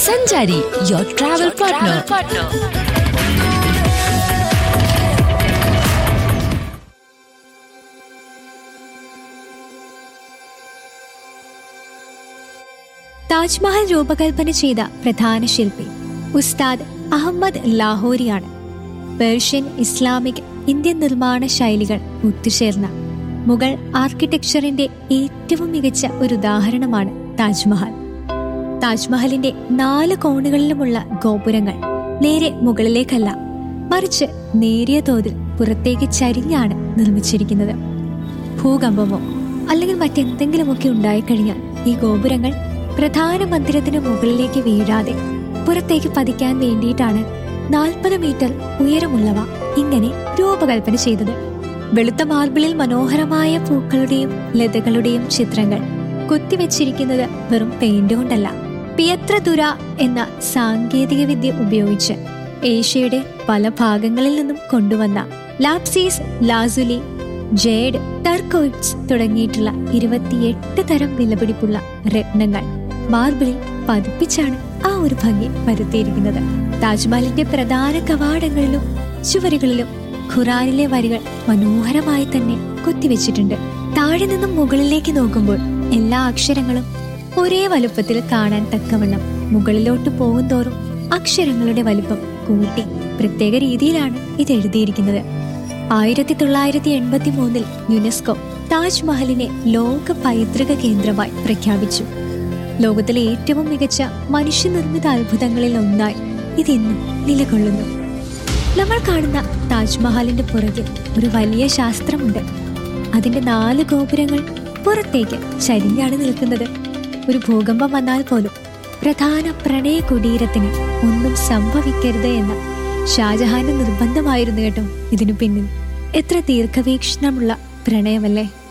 സഞ്ചാരി your travel partner Taj Mahal രൂപകൽപ്പന ചെയ്ത പ്രധാന ശില്പി ഉസ്താദ് അഹമ്മദ് ലാഹോരിയാണ് പേർഷ്യൻ ഇസ്ലാമിക് ഇന്ത്യൻ നിർമ്മാണ ശൈലികൾ ഒത്തുചേർന്ന മുഗൾ ആർക്കിടെക്ചറിന്റെ ഏറ്റവും മികച്ച ഒരു ഉദാഹരണമാണ് താജ്മഹൽ താജ്മഹലിന്റെ നാല് കോണുകളിലുമുള്ള ഗോപുരങ്ങൾ നേരെ മുകളിലേക്കല്ല മറിച്ച് നേരിയ തോതിൽ പുറത്തേക്ക് ചരിഞ്ഞാണ് നിർമ്മിച്ചിരിക്കുന്നത് ഭൂകമ്പമോ അല്ലെങ്കിൽ മറ്റെന്തെങ്കിലുമൊക്കെ ഉണ്ടായിക്കഴിഞ്ഞാൽ ഈ ഗോപുരങ്ങൾ പ്രധാന മന്ദിരത്തിന് മുകളിലേക്ക് വീഴാതെ പുറത്തേക്ക് പതിക്കാൻ വേണ്ടിയിട്ടാണ് നാൽപ്പത് മീറ്റർ ഉയരമുള്ളവ ഇങ്ങനെ രൂപകൽപ്പന ചെയ്തത് വെളുത്ത മാർബിളിൽ മനോഹരമായ പൂക്കളുടെയും ലതകളുടെയും ചിത്രങ്ങൾ കുത്തിവെച്ചിരിക്കുന്നത് വെറും പെയിന്റ് കൊണ്ടല്ല പിയത്രതുര എന്ന സാങ്കേതിക വിദ്യ ഉപയോഗിച്ച് ഏഷ്യയുടെ പല ഭാഗങ്ങളിൽ നിന്നും കൊണ്ടുവന്ന ലാപ്സീസ് ലാസുലി ജേഡ് ടർക്കോയിഡ്സ് തുടങ്ങിയിട്ടുള്ള ഇരുപത്തിയെട്ട് തരം വിലപിടിപ്പുള്ള രത്നങ്ങൾ മാർബിളിൽ പതിപ്പിച്ചാണ് ആ ഒരു ഭംഗി വരുത്തിയിരിക്കുന്നത് താജ്മഹലിന്റെ പ്രധാന കവാടങ്ങളിലും ചുവരുകളിലും ഖുറാനിലെ വരികൾ മനോഹരമായി തന്നെ കൊത്തിവെച്ചിട്ടുണ്ട് താഴെ നിന്നും മുകളിലേക്ക് നോക്കുമ്പോൾ എല്ലാ അക്ഷരങ്ങളും ഒരേ വലുപ്പത്തിൽ കാണാൻ തക്കവണ്ണം മുകളിലോട്ട് പോകുന്തോറും അക്ഷരങ്ങളുടെ വലുപ്പം കൂട്ടി പ്രത്യേക രീതിയിലാണ് ഇത് എഴുതിയിരിക്കുന്നത് ആയിരത്തി തൊള്ളായിരത്തി എൺപത്തി മൂന്നിൽ യുനെസ്കോ താജ്മഹലിനെ ലോക പൈതൃക കേന്ദ്രമായി പ്രഖ്യാപിച്ചു ലോകത്തിലെ ഏറ്റവും മികച്ച മനുഷ്യനിർമ്മിത അത്ഭുതങ്ങളിൽ ഒന്നായി ഇതിന്നും നിലകൊള്ളുന്നു നമ്മൾ കാണുന്ന താജ്മഹലിന്റെ പുറകിൽ ഒരു വലിയ ശാസ്ത്രമുണ്ട് അതിന്റെ നാല് ഗോപുരങ്ങൾ പുറത്തേക്ക് ചരിഞ്ഞാണ് നിൽക്കുന്നത് ഒരു ഭൂകമ്പം വന്നാൽ പോലും പ്രധാന പ്രണയ കുടീരത്തിന് ഒന്നും സംഭവിക്കരുത് എന്ന ഷാജഹാന്റെ നിർബന്ധമായിരുന്നു കേട്ടോ ഇതിനു പിന്നിൽ എത്ര ദീർഘവീക്ഷണമുള്ള പ്രണയമല്ലേ